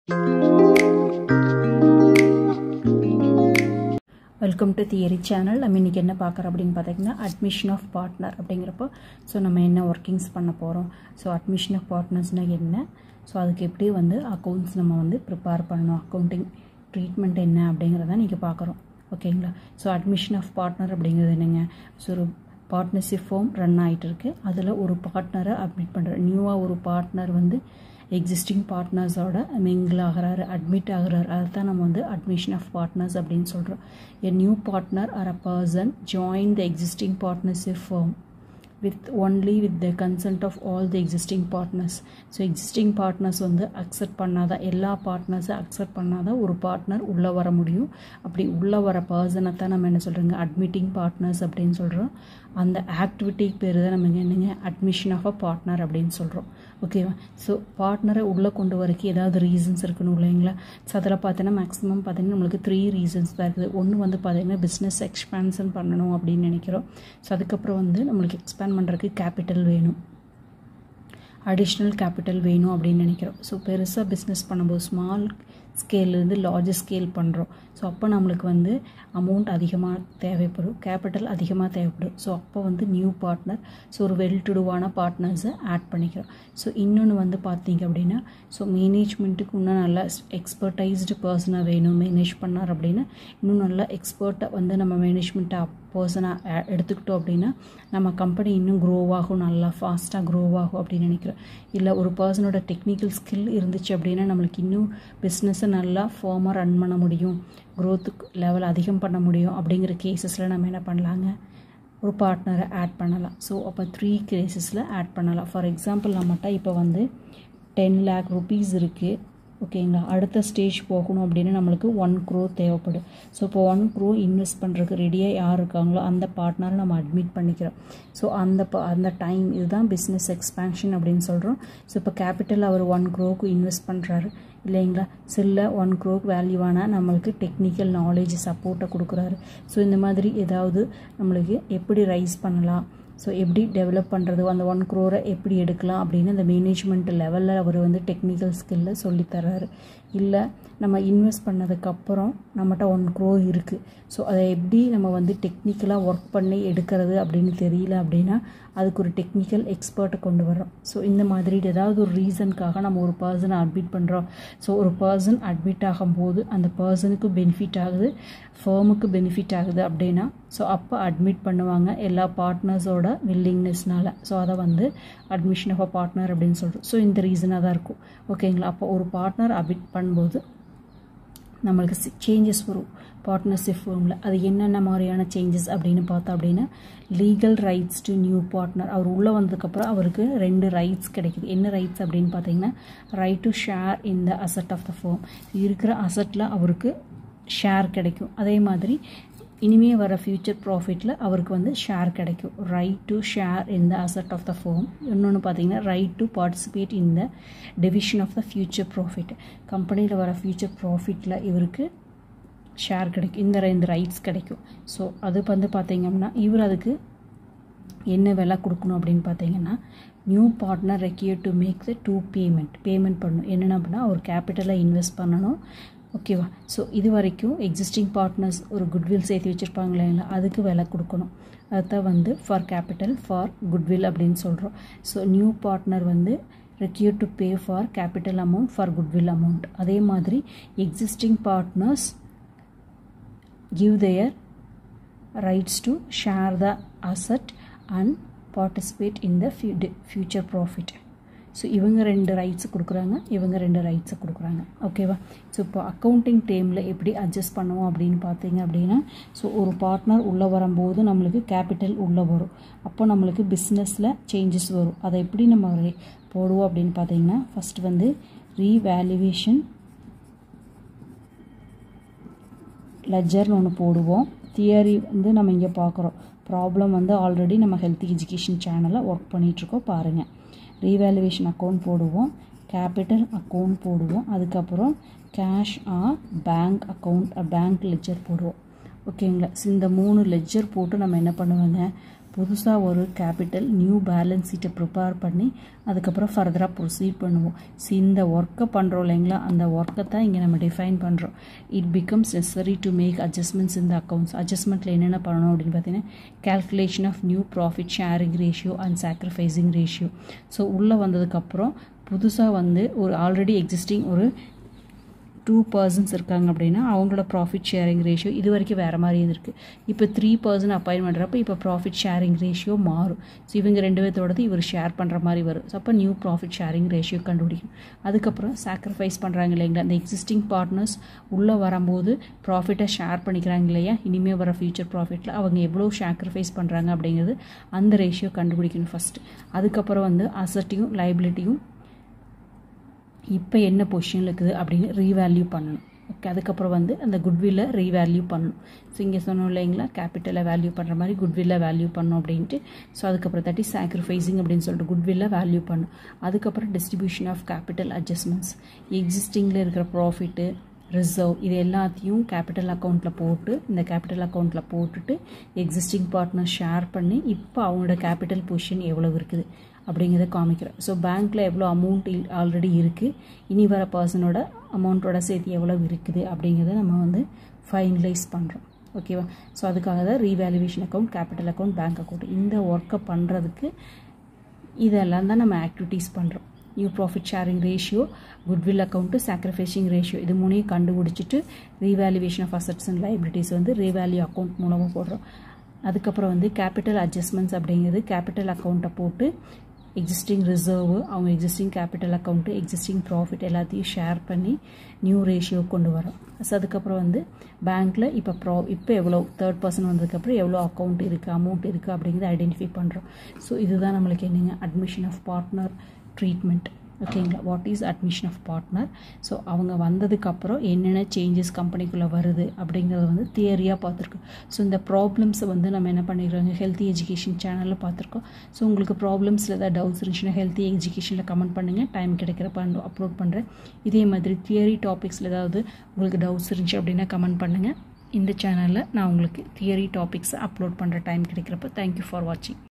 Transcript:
welcome to theory channel நம்ம இன்றைக்கி என்ன பார்க்குறோம் அப்படின்னு பார்த்தீங்கன்னா அட்மிஷன் ஆஃப் பார்ட்னர் அப்படிங்கிறப்போ ஸோ நம்ம என்ன ஒர்க்கிங்ஸ் பண்ண போகிறோம் ஸோ அட்மிஷன் ஆஃப் பார்ட்னர்ஸ்னால் என்ன ஸோ அதுக்கு எப்படி வந்து அக்கௌண்ட்ஸ் நம்ம வந்து ப்ரிப்பேர் பண்ணணும் அக்கௌண்டிங் ட்ரீட்மெண்ட் என்ன அப்படிங்கிறத நீங்கள் பார்க்குறோம் ஓகேங்களா ஸோ அட்மிஷன் ஆஃப் பார்ட்னர் அப்படிங்கிறது என்னங்க ஸோ ஒரு பார்ட்னர்ஷிப் ஃபார்ம் ரன் ஆகிட்டு இருக்கு அதில் ஒரு பார்ட்னரை அட்மிட் பண்ணுற நியூவாக ஒரு பார்ட்னர் வந்து எக்ஸிஸ்டிங் பார்ட்னர்ஸோட மிங்கிள் ஆகிறாரு அட்மிட் ஆகிறாரு அதை தான் நம்ம வந்து அட்மிஷன் ஆஃப் பார்ட்னர்ஸ் அப்படின்னு சொல்கிறோம் a new partner or a person join the existing partnership firm with only with the consult of all the existing partners so existing partners வந்து அக்செப்ட் பண்ணாத எல்லா பார்ட்னர்ஸும் அக்செப்ட் பண்ணாத ஒரு பார்ட்னர் உள்ளே வர முடியும் அப்படி உள்ளே வர பர்சனை தான் நம்ம என்ன சொல்கிறோங்க அட்மிட்டிங் பார்ட்னர்ஸ் அப்படின்னு சொல்கிறோம் அந்த ஆக்டிவிட்டிக்கு பேர் தான் நம்ம என்னங்க அட்மிஷன் ஆஃப் அ பார்ட்னர் அப்படின்னு சொல்கிறோம் ஓகேவா ஸோ பார்ட்னரை உள்ளே கொண்டு வரக்கு ஏதாவது ரீசன்ஸ் இருக்கணும் இல்லைங்களா ஸோ அதில் பார்த்தீங்கன்னா மேக்ஸிமம் பார்த்தீங்கன்னா நம்மளுக்கு த்ரீ ரீசன்ஸ் தான் இருக்குது ஒன்று வந்து பார்த்தீங்கன்னா பிஸ்னஸ் எக்ஸ்பேன்ஷன் பண்ணணும் அப்படின்னு நினைக்கிறோம் ஸோ அதுக்கப்புறம் வந்து நம்மளுக்கு எக்ஸ்பேண்ட் பண்ணுறதுக்கு கேபிட்டல் வேணும் அடிஷ்னல் கேபிட்டல் வேணும் அப்படின்னு நினைக்கிறோம் ஸோ பெருசாக பிஸ்னஸ் பண்ணும்போது ஸ்மால் ஸ்கேல்லேருந்து லார்ஜ் ஸ்கேல் பண்ணுறோம் ஸோ அப்போ நம்மளுக்கு வந்து அமௌண்ட் அதிகமாக தேவைப்படும் கேபிட்டல் அதிகமாக தேவைப்படும் ஸோ அப்போ வந்து நியூ பார்ட்னர் ஸோ ஒரு வெல் டுடுவான பார்ட்னர்ஸை ஆட் பண்ணிக்கிறோம் ஸோ இன்னொன்று வந்து பார்த்தீங்க அப்படின்னா ஸோ மேனேஜ்மெண்ட்டுக்கு இன்னும் நல்லா எக்ஸ்பர்டைஸ்டு பர்சனாக வேணும் மேனேஜ் பண்ணார் அப்படின்னா இன்னும் நல்லா எக்ஸ்பர்ட்டை வந்து நம்ம மேனேஜ்மெண்ட்டை பர்சனாக எடுத்துக்கிட்டோம் அப்படின்னா நம்ம கம்பெனி இன்னும் க்ரோ ஆகும் நல்லா ஃபாஸ்ட்டாக க்ரோ ஆகும் அப்படின்னு நினைக்கிறோம் இல்லை ஒரு பர்சனோட டெக்னிக்கல் ஸ்கில் இருந்துச்சு அப்படின்னா நம்மளுக்கு இன்னும் பிஸ்னஸை நல்லா ஃபார்மாக ரன் பண்ண முடியும் க்ரோத்துக்கு லெவல் அதிகம் பண்ண முடியும் அப்படிங்கிற கேசஸில் நம்ம என்ன பண்ணலாங்க ஒரு பார்ட்னரை ஆட் பண்ணலாம் ஸோ அப்போ த்ரீ கேசஸில் ஆட் பண்ணலாம் ஃபார் எக்ஸாம்பிள் நம்மகிட்ட இப்போ வந்து டென் லேக் ருபீஸ் இருக்குது ஓகேங்களா அடுத்த ஸ்டேஜ் போகணும் அப்படின்னு நம்மளுக்கு ஒன் க்ரோ தேவைப்படும் ஸோ இப்போ ஒன் க்ரோ இன்வெஸ்ட் பண்ணுறதுக்கு ரெடியாக யார் இருக்காங்களோ அந்த பார்ட்னரை நம்ம அட்மிட் பண்ணிக்கிறோம் ஸோ அந்த ப அந்த டைம் இதுதான் பிஸ்னஸ் எக்ஸ்பேன்ஷன் அப்படின்னு சொல்கிறோம் ஸோ இப்போ கேபிட்டல் அவர் ஒன் க்ரோக்கு இன்வெஸ்ட் பண்ணுறாரு இல்லைங்களா சில்ல ஒன் க்ரோக் வேல்யூவான நம்மளுக்கு டெக்னிக்கல் நாலேஜ் சப்போர்ட்டை கொடுக்குறாரு ஸோ இந்த மாதிரி ஏதாவது நம்மளுக்கு எப்படி ரைஸ் பண்ணலாம் ஸோ எப்படி டெவலப் பண்ணுறது அந்த ஒன் க்ரோரை எப்படி எடுக்கலாம் அப்படின்னு அந்த மேனேஜ்மெண்ட் லெவலில் அவர் வந்து டெக்னிக்கல் ஸ்கில்ல சொல்லித்தர்றாரு இல்லை நம்ம இன்வெஸ்ட் பண்ணதுக்கப்புறம் நம்மகிட்ட ஒன் க்ரோ இருக்குது ஸோ அதை எப்படி நம்ம வந்து டெக்னிக்கலாக ஒர்க் பண்ணி எடுக்கிறது அப்படின்னு தெரியல அப்படின்னா அதுக்கு ஒரு டெக்னிக்கல் எக்ஸ்பர்ட்டை கொண்டு வரோம் ஸோ இந்த மாதிரி ஏதாவது ஒரு ரீசனுக்காக நம்ம ஒரு பர்சனை அட்மிட் பண்ணுறோம் ஸோ ஒரு பர்சன் அட்மிட் ஆகும்போது அந்த பர்சனுக்கு பெனிஃபிட் ஆகுது ஃபேமுக்கு பெனிஃபிட் ஆகுது அப்படின்னா ஸோ அப்போ அட்மிட் பண்ணுவாங்க எல்லா பார்ட்னர்ஸோட வில்லிங்னஸ்னால ஸோ அதை வந்து அட்மிஷன் ஆஃப் அ பார்ட்னர் அப்படின்னு சொல்கிறோம் ஸோ இந்த ரீசனாக தான் இருக்கும் ஓகேங்களா அப்போ ஒரு பார்ட்னர் அட்மிட் பண்ணும்போது நம்மளுக்கு சேஞ்சஸ் வரும் பார்ட்னர்ஷிப் ஃபார்மில் அது என்னென்ன மாதிரியான சேஞ்சஸ் அப்படின்னு பார்த்தா அப்படின்னா legal rights to new partner அவர் உள்ளே வந்ததுக்கப்புறம் அவருக்கு ரெண்டு ரைட்ஸ் கிடைக்குது என்ன ரைட்ஸ் அப்படின்னு பார்த்தீங்கன்னா right to share in the asset of the firm இருக்கிற அசட்டில் அவருக்கு ஷேர் கிடைக்கும் அதே மாதிரி இனிமே வர ஃப்யூச்சர் ப்ராஃபிட்டில் அவருக்கு வந்து ஷேர் கிடைக்கும் right to share in the asset of the firm இன்னொன்று பார்த்தீங்கன்னா right to participate in the division of the future profit கம்பெனியில் வர ஃப்யூச்சர் ப்ராஃபிட்டில் இவருக்கு ஷேர் கிடைக்கும் இந்த ரெண்டு ரைட்ஸ் கிடைக்கும் ஸோ அது வந்து பார்த்தீங்கன்னா இவர் அதுக்கு என்ன விலை கொடுக்கணும் அப்படின்னு பார்த்தீங்கன்னா new partner require to make the due payment payment பண்ணணும் என்னென்ன அப்படின்னா ஒரு கேபிட்டலை இன்வெஸ்ட் பண்ணணும் ஓகேவா ஸோ இது வரைக்கும் எக்ஸிஸ்டிங் பார்ட்னர்ஸ் ஒரு குட்வில் சேர்த்து வச்சுருப்பாங்க இல்லைங்களா அதுக்கு விலை கொடுக்கணும் அதுதான் வந்து ஃபார் கேபிட்டல் ஃபார் குட்வில் அப்படின்னு சொல்கிறோம் ஸோ நியூ பார்ட்னர் வந்து require to pay for capital amount for goodwill amount அதே மாதிரி existing partners give their rights to share the asset and participate in the future profit so இவங்க ரெண்டு rights கொடுக்குறாங்க இவங்க ரெண்டு ரைட்ஸை கொடுக்குறாங்க ஓகேவா ஸோ இப்போ அக்கௌண்டிங் டைமில் எப்படி அட்ஜஸ்ட் பண்ணுவோம் அப்படின்னு பார்த்தீங்க அப்படின்னா ஸோ ஒரு பார்ட்னர் உள்ளே வரும்போது நம்மளுக்கு கேபிட்டல் உள்ளே வரும் அப்போ நம்மளுக்கு பிஸ்னஸில் சேஞ்சஸ் வரும் அதை எப்படி நம்ம போடுவோம் அப்படின்னு பார்த்தீங்கன்னா ஃபஸ்ட் வந்து ரீவேல்யூவேஷன் லெஜர்னு ஒன்று போடுவோம் தியரி வந்து நம்ம இங்கே பார்க்குறோம் ப்ராப்ளம் வந்து ஆல்ரெடி நம்ம ஹெல்த் எஜுகேஷன் சேனலில் ஒர்க் பண்ணிகிட்ருக்கோம் பாருங்கள் ரீவேல்யூவேஷன் அக்கௌண்ட் போடுவோம் கேபிட்டல் அக்கௌண்ட் போடுவோம் அதுக்கப்புறம் cash or bank account bank ledger போடுவோம் ஓகேங்களா இந்த மூணு லெஜர் போட்டு நம்ம என்ன பண்ணுவோங்க புதுசாக ஒரு கேபிட்டல் நியூ பேலன்ஸ் ஷீட்டை ப்ரிப்பேர் பண்ணி அதுக்கப்புறம் ஃபர்தராக ப்ரொசீட் பண்ணுவோம் ஸோ இந்த ஒர்க்கை பண்ணுறோம் இல்லைங்களா அந்த ஒர்க்கை தான் இங்கே நம்ம டிஃபைன் பண்ணுறோம் it becomes necessary to make adjustments இந்த அக்கௌண்ட்ஸ் அட்ஜஸ்ட்மெண்ட்டில் என்னென்ன பண்ணணும் அப்படின்னு பார்த்தீங்கன்னா calculation of new profit sharing ratio and sacrificing ratio so உள்ளே வந்ததுக்கப்புறம் புதுசாக வந்து ஒரு ஆல்ரெடி எக்ஸிஸ்டிங் ஒரு டூ பர்சன்ஸ் இருக்காங்க அப்படின்னா அவங்களோட ப்ராஃபிட் ஷேரிங் ரேஷியோ இது வரைக்கும் வேறு மாதிரி இருந்திருக்கு இப்போ த்ரீ பர்சன்ட் அப்பாயின் பண்ணுறப்ப இப்போ ப்ராஃபிட் ஷேரிங் ரேஷியோ மாறும் ஸோ இவங்க ரெண்டு பேர்த்தோடது இவர் ஷேர் பண்ணுற மாதிரி வரும் ஸோ அப்போ நியூ ப்ராஃபிட் ஷேரிங் ரேஷியோ கண்டுபிடிக்கும் அதுக்கப்புறம் சாக்ரிஃபைஸ் பண்ணுறாங்க இல்லைங்களா அந்த எக்ஸிஸ்டிங் பார்ட்னர்ஸ் உள்ளே வரும்போது ப்ராஃபிட்டை ஷேர் பண்ணிக்கிறாங்க இல்லையா இனிமேல் வர ஃபியூச்சர் ப்ராஃபிட்டில் அவங்க எவ்வளோ சாக்ரிஃபைஸ் பண்ணுறாங்க அப்படிங்கிறது அந்த ரேஷியோ கண்டுபிடிக்கணும் ஃபஸ்ட்டு அதுக்கப்புறம் வந்து அசட்டையும் லைபிலிட்டியும் இப்போ என்ன பொசிஷனில் இருக்குது அப்படின்னு ரீவேல்யூ பண்ணணும் ஓகே அதுக்கப்புறம் வந்து அந்த குட்வில்லை ரீவேல்யூ பண்ணணும் ஸோ இங்கே சொன்னோம் இல்லைங்களா கேபிட்டலை வேல்யூ பண்ணுற மாதிரி குட்வில்லை வேல்யூ பண்ணணும் அப்படின்ட்டு ஸோ அதுக்கப்புறம் தட்டி சாக்ரிஃபைசிங் அப்படின்னு சொல்லிட்டு குட்வில்லை வேல்யூ பண்ணும் அதுக்கப்புறம் டிஸ்ட்ரிபியூஷன் ஆஃப் கேபிட்டல் அட்ஜஸ்ட்மெண்ட்ஸ் எக்ஸிஸ்டிங்கில் இருக்கிற ப்ராஃபிட்டு ரிசர்வ் இது எல்லாத்தையும் கேபிட்டல் அக்கௌண்ட்டில் போட்டு இந்த கேபிட்டல் அக்கௌண்ட்டில் போட்டுட்டு எக்ஸிஸ்டிங் பார்ட்னர் ஷேர் பண்ணி இப்போ அவங்களோட கேபிட்டல் பொசிஷன் எவ்வளோ இருக்குது அப்படிங்கிறத காமிக்கிறேன் ஸோ பேங்க்கில் எவ்வளோ அமௌண்ட் ஆல்ரெடி இருக்குது இனி வர பர்சனோட அமௌண்ட்டோட சேர்த்து எவ்வளோ இருக்குது அப்படிங்கிறத நம்ம வந்து ஃபைனலைஸ் பண்ணுறோம் ஓகேவா ஸோ அதுக்காக தான் revaluation account capital account bank account இந்த ஒர்க்கை பண்ணுறதுக்கு இதெல்லாம் தான் நம்ம ஆக்டிவிட்டீஸ் பண்ணுறோம் new profit sharing ratio goodwill account sacrificing ratio இது மூணையும் கண்டுபிடிச்சிட்டு revaluation of assets and liabilities வந்து ரீவேல்யூ அக்கௌண்ட் மூலமாக போடுறோம் அதுக்கப்புறம் வந்து கேபிட்டல் அட்ஜஸ்ட்மெண்ட்ஸ் அப்படிங்கிறது கேபிட்டல் அக்கௌண்ட்டை போட்டு எக்ஸிஸ்டிங் ரிசர்வ் அவங்க existing capital account existing profit எல்லாத்தையும் ஷேர் பண்ணி நியூ ரேஷியோ கொண்டு வரோம் ஸோ அதுக்கப்புறம் வந்து பேங்க்கில் இப்போ ப்ரா இப்போ எவ்வளோ தேர்ட் பர்சன் வந்ததுக்கப்புறம் எவ்வளோ அக்கௌண்ட் இருக்குது அமௌண்ட் இருக்குது அப்படிங்கிறத ஐடென்டிஃபை பண்ணுறோம் ஸோ இதுதான் நம்மளுக்கு என்னங்க அட்மிஷன் ஆஃப் பார்ட்னர் ட்ரீட்மெண்ட் ஓகேங்களா what is admission of partner so அவங்க வந்ததுக்கப்புறம் என்னென்ன சேஞ்சஸ் கம்பெனிக்குள்ளே வருது அப்படிங்கிறத வந்து தியரியாக பார்த்துருக்கோம் ஸோ இந்த ப்ராப்ளம்ஸை வந்து நம்ம என்ன பண்ணிக்கிறோங்க ஹெல்த்தி எஜுகேஷன் சேனலில் பார்த்துருக்கோம் ஸோ உங்களுக்கு ப்ராப்ளம்ஸில் ஏதாவது டவுட்ஸ் இருந்துச்சுன்னா ஹெல்த்தி எஜுகேஷனில் கமெண்ட் பண்ணுங்கள் டைம் கிடைக்கிறப்ப அப்லோட் பண்ணுறேன் இதே மாதிரி தியரி டாபிக்ஸில் ஏதாவது உங்களுக்கு டவுட்ஸ் இருந்துச்சு அப்படின்னா கமெண்ட் பண்ணுங்கள் இந்த சேனலில் நான் உங்களுக்கு தியரி டாபிக்ஸை அப்லோட் பண்ணுற டைம் கிடைக்கிறப்ப தேங்க்யூ ஃபார் வாட்சிங்